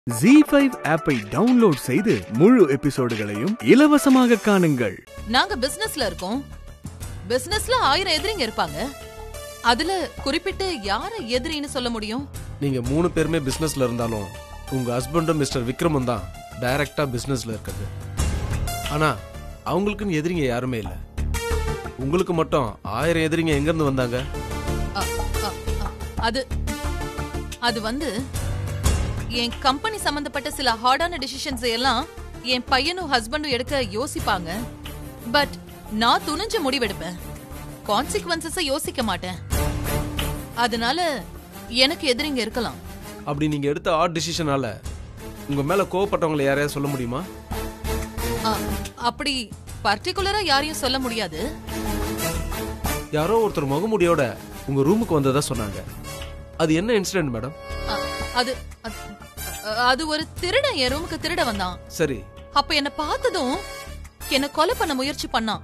G five ஆப்பை download செய்து முழு எபிசோடுகளையும் இலவசமாக காணுங்கள் நாங்க பிசினஸ்ல இருக்கோம் பிசினஸ்ல ஆயிரம் எதிரிங்க இருப்பாங்க அதுல குறிப்பிட்டு யார எதிரின்னு சொல்ல முடியும் நீங்க மூணு பேருமே பிசினஸ்ல இருந்தாலும் உங்க ஹஸ்பண்டும் மிஸ்டர் விக்ரமும் தான் டைரக்டா பிசினஸ்ல இருக்குது ஆனா அவங்களுக்குன்னு எதிரிங்க யாருமே இல்ல உங்களுக்கு மட்டும் ஆயிரம் எதிரிங்க எங்க இருந்து வந்தாங்க அ, அ, அ, அது அது வந்து என் கம்பெனி சம்பந்தப்பட்ட சில ஹார்டான டிசிஷன்ஸ் எல்லாம் என் பையனும் ஹஸ்பண்டும் எடுக்க யோசிப்பாங்க பட் நான் துணிஞ்சு முடிவெடுப்பேன் கான்சிக்வன்சஸ யோசிக்க மாட்டேன் அதனால எனக்கு எதிரிங்க இருக்கலாம் அப்படி நீங்க எடுத்த ஆட் டிசிஷனால உங்க மேல கோவப்பட்டவங்களை யாரையாவது சொல்ல முடியுமா அ, அப்படி பர்டிகுலரா யாரையும் சொல்ல முடியாது யாரோ ஒருத்தர் முகமுடியோட உங்க ரூமுக்கு வந்ததா சொன்னாங்க அது என்ன இன்சிடென்ட் மேடம் அ, அது அது- அது ஒரு திருடன் என் ரூமுக்கு திருட வந்தான் சரி அப்ப என்ன பார்த்ததும் என்ன கொலை பண்ண முயற்சி பண்ணான்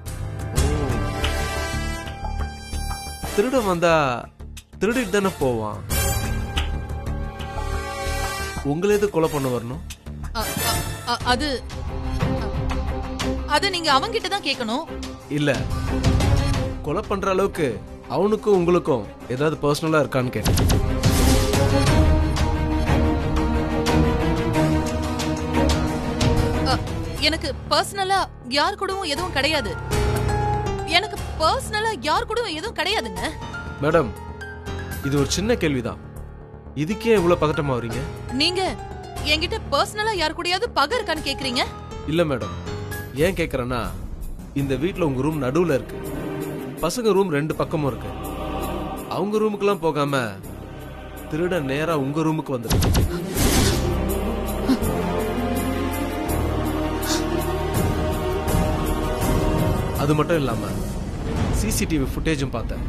திருட வந்தா திருடிட்டு தானே போவான் உங்களை எது கொலை பண்ண வரணும் அ, அ, அ, அது அ, அது நீங்க அவங்கிட்ட தான் கேட்கணும் இல்ல கொலை பண்ற அளவுக்கு அவனுக்கும் உங்களுக்கும் ஏதாவது பர்சனலா இருக்கான்னு கேட்டேன் அ, எனக்கு பர்சனலா யார் கூடவும் எதுவும் கிடையாது எனக்கு பர்சனலா யார் கூடவும் எதுவும் கிடையாதுங்க மேடம் இது ஒரு சின்ன கேள்விதான் இதுக்கே இவ்வளவு பதட்டமா வரீங்க நீங்க என்கிட்ட பர்சனலா யார் கூடயாவது பகை இருக்கான்னு கேக்குறீங்க இல்ல மேடம் ஏன் கேக்குறேன்னா இந்த வீட்ல உங்க ரூம் நடுவுல இருக்கு பசங்க ரூம் ரெண்டு பக்கமும் இருக்கு அவங்க ரூமுக்கெல்லாம் போகாம திருட நேரா உங்க ரூமுக்கு வந்துருக்கு அது மட்டும் இல்லாம சிசிடிவி ஃபுட்டேஜும் பார்த்தேன்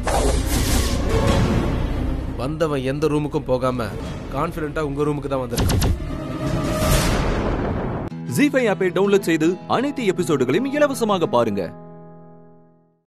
வந்தவன் எந்த ரூமுக்கும் போகாம கான்பிடண்டா உங்க ரூமுக்கு தான் வந்திருக்கான் ஜி ஃபைவ் ஆப்பை டவுன்லோட் செய்து அனைத்து எபிசோடுகளையும் இலவசமாக பாருங்க